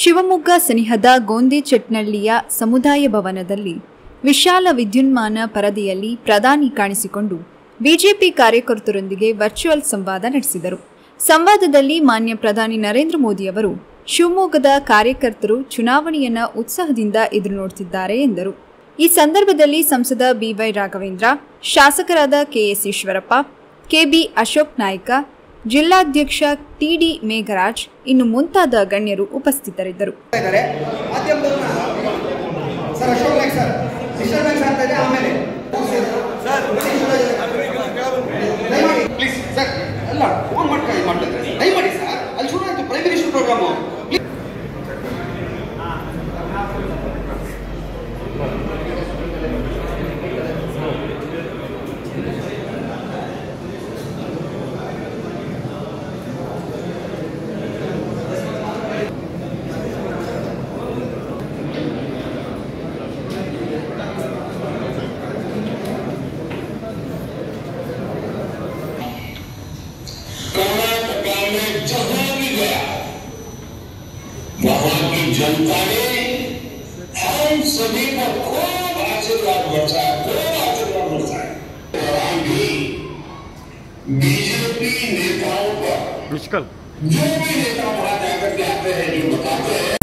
ಶಿವಮೊಗ್ಗ ಸನಿಹದ ಗೋಂದಿಚೆಟ್ನಳ್ಳಿಯ ಸಮುದಾಯ ಭವನದಲ್ಲಿ ವಿಶಾಲ ವಿದ್ಯುನ್ಮಾನ ಪರದೆಯಲ್ಲಿ ಪ್ರಧಾನಿ ಕಾಣಿಸಿಕೊಂಡು ಬಿಜೆಪಿ ಕಾರ್ಯಕರ್ತರೊಂದಿಗೆ ವರ್ಚುವಲ್ ಸಂವಾದ ನಡೆಸಿದರು ಸಂವಾದದಲ್ಲಿ ಮಾನ್ಯ ಪ್ರಧಾನಿ ನರೇಂದ್ರ ಮೋದಿ ಅವರು ಶಿವಮೊಗ್ಗದ ಕಾರ್ಯಕರ್ತರು ಚುನಾವಣೆಯನ್ನ ಉತ್ಸಾಹದಿಂದ ಎದುರು ನೋಡುತ್ತಿದ್ದಾರೆ ಎಂದರು ಈ ಸಂದರ್ಭದಲ್ಲಿ ಸಂಸದ ಬಿವೈ ರಾಘವೇಂದ್ರ ಶಾಸಕರಾದ ಕೆಎಸ್ ಈಶ್ವರಪ್ಪ ಕೆಬಿ ಅಶೋಕ್ ನಾಯ್ಕ ಜಿಲ್ಲಾಧ್ಯಕ್ಷ ಟಿಡಿ ಮೇಘರಾಜ್ ಇನ್ನು ಮುಂತಾದ ಗಣ್ಯರು ಉಪಸ್ಥಿತರಿದ್ದರು ಇದ್ದಾರೆ ಮಾಧ್ಯಮದವ್ರನ್ನ sir Ashok Naik sir disturbance ಆಗ್ತಾ ಇದೆ ಆಮೇಲೆ ಸರ್ ದಯಮಾಡಿ ಪ್ಲೀಸ್ ಸರ್ ಅಲ್ಲ ಫೋನ್ ಮಾಡ್ಕೊಂಡು ಇದು ಮಾಡ್ತಾ ಇದ್ದಾರೆ ದಯಮಾಡಿ ಸರ್ ಅಲ್ಲಿ ಶುರು ಆಯ್ತು ಪ್ರೈಮ್ ಮಿನಿಸ್ಟರ್ ಪ್ರೋಗ್ರಾಮು कर्नाटका में जहां भी गया वहां की जनता ने हम सभी पर खूब आशीर्वाद बरसाया खूब आशीर्वाद बरसाया दौरान भी बीजेपी नेताओं पर निष्कल जो भी नेता वहां जाकर के आते हैं जो बताते हैं